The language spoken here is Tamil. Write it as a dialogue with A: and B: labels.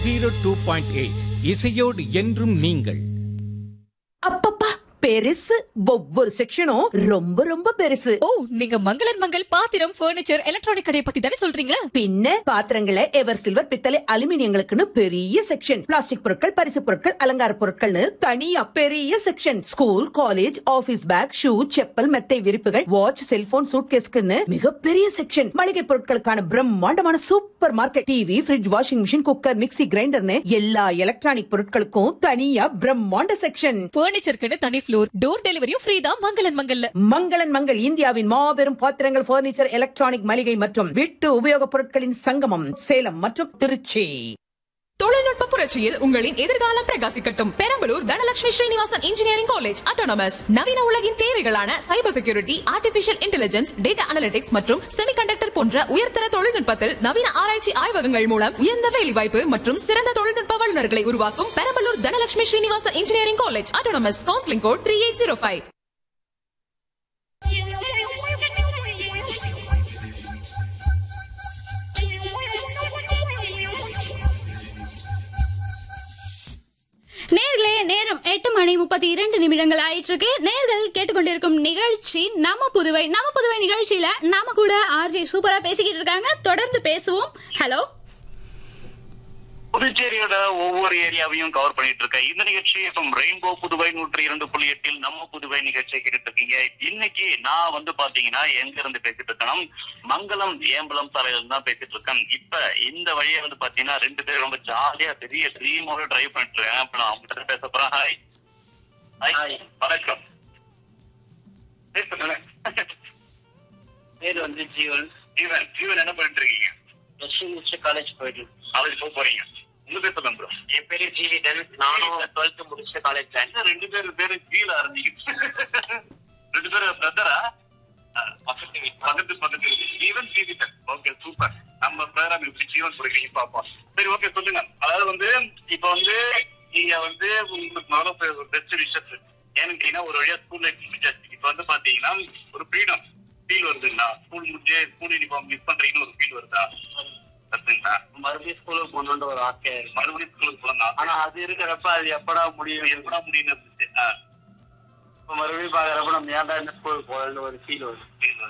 A: ஜீரோ டூ பாயிண்ட் எயிட் இசையோடு என்றும் நீங்கள்
B: அப்பப்பா பெருசு ஒவ்வொரு செக்ஷனும் ரொம்ப ரொம்ப பெருசு
C: ஓ நீங்க மங்களன் மங்கள் பாத்திரம் பர்னிச்சர் எலக்ட்ரானிக் கடையை பத்தி தானே சொல்றீங்க
B: பின்ன பாத்திரங்களை எவர் சில்வர் பித்தளை அலுமினியங்களுக்குன்னு பெரிய செக்ஷன் பிளாஸ்டிக் பொருட்கள் பரிசு பொருட்கள் அலங்கார பொருட்கள்னு தனியா பெரிய section school college office bag shoe chappal மெத்தை விரிப்புகள் வாட்ச் செல்போன் சூட்கேஸ்க்குன்னு மிகப்பெரிய செக்ஷன் மளிகை பொருட்களுக்கான பிரம்மாண்டமான super market TV fridge washing machine cooker mixie கிரைண்டர்னு எல்லா எலக்ட்ரானிக் பொருட்களுக்கும் தனியா பிரம்மாண்ட செக்ஷன்
C: பர்னிச்சருக்குன்னு தனி ஃப்ளோர் டோர் டெலிவரியும் ஃப்ரீ தான் மங்களன் மங்கல்ல
B: மங்களன் மங்கள் இந்தியாவின் மாபெரும் பாத்திரங்கள் பர்னிச்சர் எலக்ட்ரானிக் மளிகை மற்றும் வீட்டு உபயோகப் பொருட்களின் சங்கமம் சேலம் மற்றும் திருச்சி
D: தொழில்நுட்ப புரட்சியில் உங்களின் எதிர்காலம் பிரகாசிக்கட்டும் Perambalur Dhanalakshmi Srinivasan engineering college autonomous நவீன உலகின் தேவைகளான cyber security artificial intelligence data analytics மற்றும் செமிகண்டக்டர் போன்ற உயர்தர தொழில்நுட்பத்தில் நவீன ஆராய்ச்சி ஆய்வகங்கள் மூலம் உயர்ந்த வேலைவாய்ப்பு மற்றும் சிறந்த தொழில்நுட்ப வல்லுநர்களை உருவாக்கும் Perambalur Dhanalakshmi Srinivasan engineering college autonomous counselling code three eight zero five
E: நேர்களே நேரம் எட்டு மணி முப்பத்தி இரண்டு நிமிடங்கள் ஆயிட்டு இருக்கு நேர்கள் கேட்டுக்கொண்டிருக்கும் நிகழ்ச்சி நம்ம புதுவை நம்ம புதுவை நிகழ்ச்சியில நாம கூட ஆர்ஜே சூப்பரா பேசிக்கிட்டு இருக்காங்க தொடர்ந்து பேசுவோம் ஹலோ
F: புதுச்சேரியோட ஒவ்வொரு ஏரியாவையும் கவர் பண்ணிட்டு இருக்கேன் இந்த நிகழ்ச்சி from ரெயின்போ புதுவை நூற்றி இரண்டு புள்ளி எட்டில் நம்ம புதுவை நிகழ்ச்சியை கேட்டுட்டு இருக்கீங்க இன்னைக்கு நான் வந்து பாத்தீங்கன்னா எங்க இருந்து பேசிட்டு இருக்கேன் மங்களம் ஏம்பலம் சாலையில தான் பேசிட்டு இருக்கேன் இப்ப இந்த வழியை வந்து பாத்தீங்கன்னா ரெண்டு பேரும் ரொம்ப ஜாலியா பெரிய ட்ரீமோட டிரைவ் பண்ணிட்டு இருக்கேன் அப்ப நான் அவங்க கிட்ட பேச போறேன் ஹாய் ஹாய் வணக்கம் பேசுறேன்
G: பேர் வந்து ஜீவன்
F: ஜீவன் ஜீவன் என்ன பண்ணிட்டு இருக்கீங்க
G: ப்ளஸ் முடிச்சு காலேஜ் போயிட்டு
F: காலேஜ் போக போறீங்க உங்க பேர் சொல்லுங்க bro.
G: என் பேரு ஜீவிதன் நானும் டுவெல்த் முடிச்சு காலேஜ் ஜாயின்
F: என்ன ரெண்டு பேரும் பேரு கீழே ஆரம்பிக்கு ரெண்டு பேரும் பிரதரா
G: பக்கத்து வீட்டு
F: பக்கத்து பக்கத்து ஜீவன் ஜீவிதன் ஓகே சூப்பர் நம்ம ப்ரோக்ராம் இப்படி ஜீவன் கொடுக்குறீங்க பாப்போம் சரி ஓகே சொல்லுங்க அதாவது வந்து இப்ப வந்து நீங்க வந்து உங்களுக்கு முதல்ல பெஸ்ட் விஷஸ் ஏன்னு கேட்டீங்கன்னா ஒரு வழியா ஸ்கூல் லைஃப் முடிச்சாச்சு இப்ப வந்து பாத்தீங்கன்னா ஒரு ஃப்ரீடம் ஃபீல் வருதுங்களா ஸ்கூல் முடிஞ்சு ஸ்கூல் யூனிஃபார்ம் மிஸ் பண்றீங்கன்னு ஒரு ஃபீல் வருதா வருதுங்களா
G: மறுபடியும் ஸ்கூலுக்கு போகணுன்ற ஒரு ஆசையா இருக்கு
F: மறுபடியும் ஸ்கூலுக்கு போகலாம்
G: ஆனா அது இருக்கிறப்ப அது எப்படா முடியும்
F: எப்படா முடியும்னு இருந்துச்சு ஆ
G: இப்ப மறுபடியும் பாக்குறப்ப நம்ம ஏன்டா இந்த ஸ்கூலுக்கு போகலன்னு ஒரு ஃபீல் வருது
F: feel வருது.